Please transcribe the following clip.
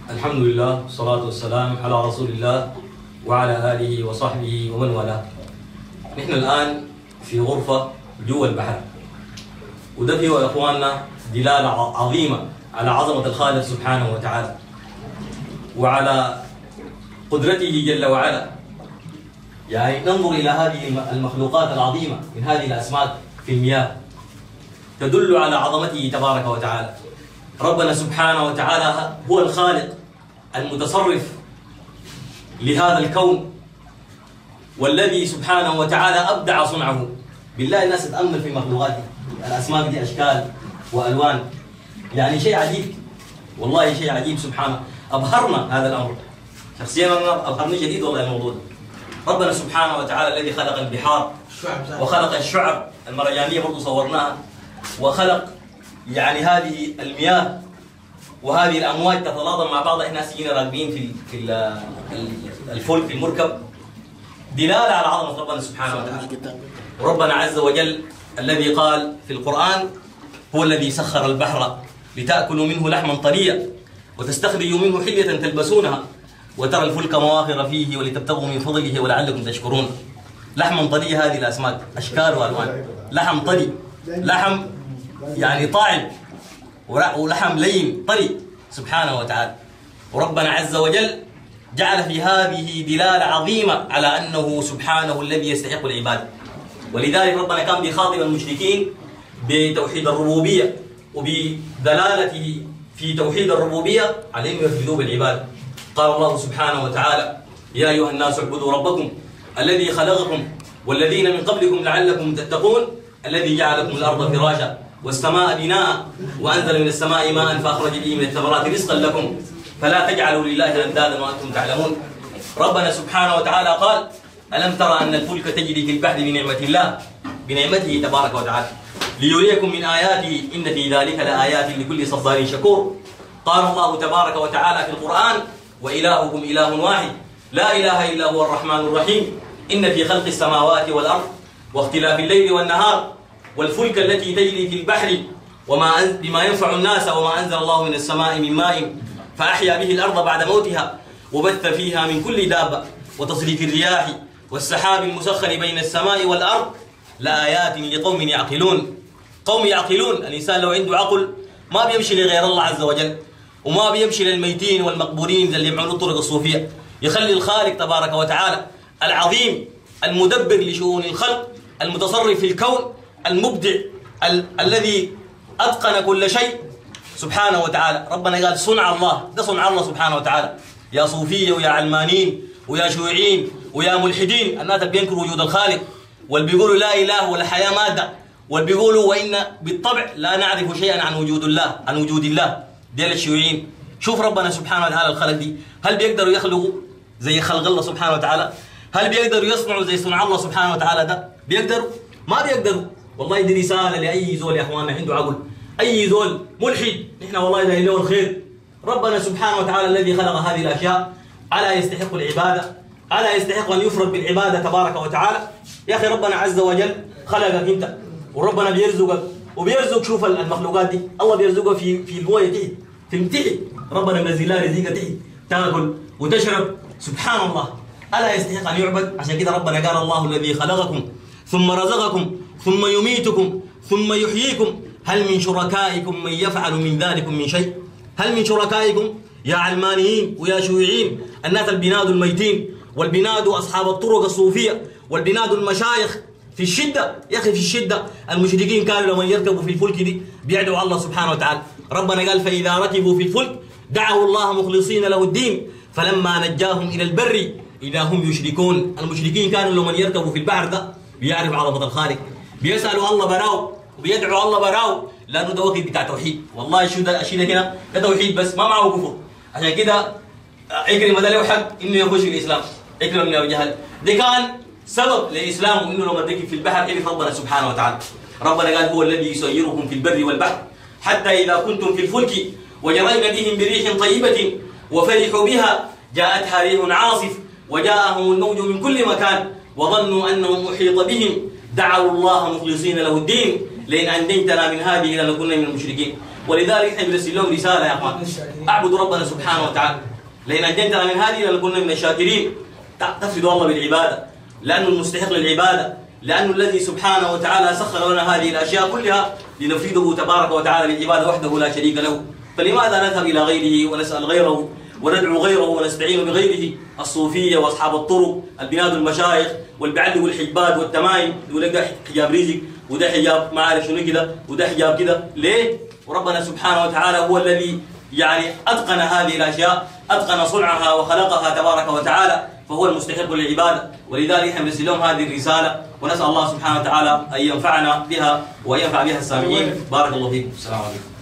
الحمد لله والصلاة والسلام على رسول الله وعلى آله وصحبه ومن والاه نحن الآن في غرفة جوا البحر وده فيه يا إخواننا دلالة ع- عظيمة على عظمة الخالق سبحانه وتعالى وعلى قدرته جل وعلا يعني ننظر إلى هذه الم- المخلوقات العظيمة من هذه الأسماك في المياه تدل على عظمته تبارك وتعالى ربنا سبحانه وتعالى هو الخالق المتصرف لهذا الكون والذي سبحانه وتعالى أبدع صنعه بالله الناس تتأمل في مخلوقاته الأسماك دي أشكال وألوان يعني شيء عجيب والله شيء عجيب سبحانه أبهرنا هذا الأمر شخصيا أنا أبهرني جديد والله الموضوع ده ربنا سبحانه وتعالى الذي خلق البحار وخلق الشعب المرجانية برضو صورناها وخلق يعني هذه المياه وهذه الامواج تتلاطم مع بعض احنا سيجينا راكبين في ال- في ال- ال- الفلك في المركب دلاله على عظمه ربنا سبحانه وتعالى وربنا عز وجل الذي قال في القران هو الذي سخر البحر لتاكلوا منه لحما طريا وتستخرجوا منه حليه تلبسونها وترى الفلك مواخر فيه ولتبتغوا من فضله ولعلكم تشكرون لحما طري هذه الاسماك اشكال والوان لحم طري لحم يعني طاعم ورا- ولحم لين طري سبحانه وتعالى وربنا عز وجل جعل في هذه دلالة عظيمة على أنه سبحانه الذي يستحق العبادة ولذلك ربنا كان بيخاطب المشركين بتوحيد الربوبية وبدلالته في توحيد الربوبية عليهم يفردوا بالعبادة قال الله سبحانه وتعالى يا أيها الناس اعبدوا ربكم الذي خلقكم والذين من قبلكم لعلكم تتقون الذي جعل لكم الأرض فراشا والسماء بناء وأنزل من السماء ماء فأخرج به من الثمرات رزقا لكم فلا تجعلوا لله أندادا وأنتم تعلمون ربنا سبحانه وتعالى قال ألم ترى أن الفلك تجري في البحر بنعمة الله بنعمته تبارك وتعالى ليريكم من آياته إن في ذلك لآيات لكل صبار شكور قال الله تبارك وتعالى في القرآن وإلهكم إله واحد لا إله إلا هو الرحمن الرحيم إن في خلق السماوات والأرض واختلاف الليل والنهار والفلك التي تجري في البحر وما أن- بما ينفع الناس وما أنزل الله من السماء من ماء فأحيا به الأرض بعد موتها وبث فيها من كل دابة وتصريف الرياح والسحاب المسخر بين السماء والأرض لآيات لقوم يعقلون قوم يعقلون الإنسان لو عنده عقل ما بيمشي لغير الله عز وجل وما بيمشي للميتين والمقبورين زي اللي بيعملوا الطرق الصوفية يخلي الخالق تبارك وتعالى العظيم المدبر لشؤون الخلق المتصرف في الكون المبدع ال- الذي أتقن كل شيء سبحانه وتعالى ربنا قال صنع الله ده صنع الله سبحانه وتعالى يا صوفية ويا علمانيين ويا شيوعيين ويا ملحدين الناس اللي بينكروا وجود الخالق واللي بيقولوا لا إله ولا حياة مادة واللي بيقولوا وإن بالطبع لا نعرف شيئا عن وجود الله عن وجود الله ديال الشيوعيين شوف ربنا سبحانه وتعالى الخلق دي هل بيقدروا يخلقوا زي خلق الله سبحانه وتعالى هل بيقدروا يصنعوا زي صنع الله سبحانه وتعالى ده بيقدروا ما بيقدروا والله دي رسالة لأي زول يا أخواننا عنده عقل أي زول ملحد نحن والله دايرين له الخير ربنا سبحانه وتعالى الذي خلق هذه الأشياء ألا يستحق العبادة ألا يستحق أن يفرد بالعبادة تبارك وتعالى يا أخي ربنا عز وجل خلقك أنت وربنا بيرزقك وبيرزق شوف المخلوقات دي الله بيرزقها في في المويه تحت في تحت ربنا منزل لها رزقها تحت تاكل وتشرب سبحان الله الا يستحق ان يعبد عشان كده ربنا قال الله الذي خلقكم ثم رزقكم ثم يميتكم ثم يحييكم هل من شركائكم من يفعل من ذلكم من شيء هل من شركائكم يا علمانيين ويا شيوعيين الناس البناد الميتين والبناد اصحاب الطرق الصوفيه والبناد المشايخ في الشدة يا أخي في الشدة المشركين كانوا لما يركبوا في الفلك دي بيدعوا الله سبحانه وتعالى ربنا قال فإذا ركبوا في الفلك دعوا الله مخلصين له الدين فلما نجاهم إلى البر إذا هم يشركون المشركين كانوا لما يركبوا في البحر ده بيعرفوا عظمة الخالق بيسألوا الله براو وبيدعوا الله براو لأنه ده وقت بتاع توحيد والله شو ده الشيء ده كده ده توحيد بس ما معه كفر عشان كده عكرمة ده له حق انه يخش في الاسلام عكرمة بن ابي جهل ده كان سبب لاسلامه انه لما ركب في البحر عرف ربنا سبحانه وتعالى ربنا قال هو الذي يسيركم في البر والبحر حتى اذا كنتم في الفلك وجرين بهم بريح طيبة وفرحوا بها جاءتها ريح عاصف وجاءهم الموج من كل مكان وظنوا انهم احيط بهم دعوا الله مخلصين له الدين لئن انجيتنا من هذه لنكون من المشركين ولذلك احنا بنرسل لهم رساله يا اخوان اعبدوا ربنا سبحانه وتعالى لان اجنتنا من هذه لنكون من الشاكرين تفرد الله بالعباده لانه المستحق للعباده لانه الذي سبحانه وتعالى سخر لنا هذه الاشياء كلها لنفرده تبارك وتعالى بالعباده وحده لا شريك له فلماذا نذهب الى غيره ونسال غيره وندعو غيره ونستعين بغيره الصوفيه واصحاب الطرق البناد المشايخ واللي بيعلقوا الحجبات والتمايم يقول لك ده حجاب رزق وده حجاب ما عارف شنو كده وده حجاب كده ليه؟ وربنا سبحانه وتعالى هو الذي يعني اتقن هذه الاشياء اتقن صنعها وخلقها تبارك وتعالى فهو المستحق للعباده ولذلك احنا نرسل لهم هذه الرساله ونسال الله سبحانه وتعالى ان ينفعنا بها وان ينفع بها السامعين بارك الله فيكم السلام عليكم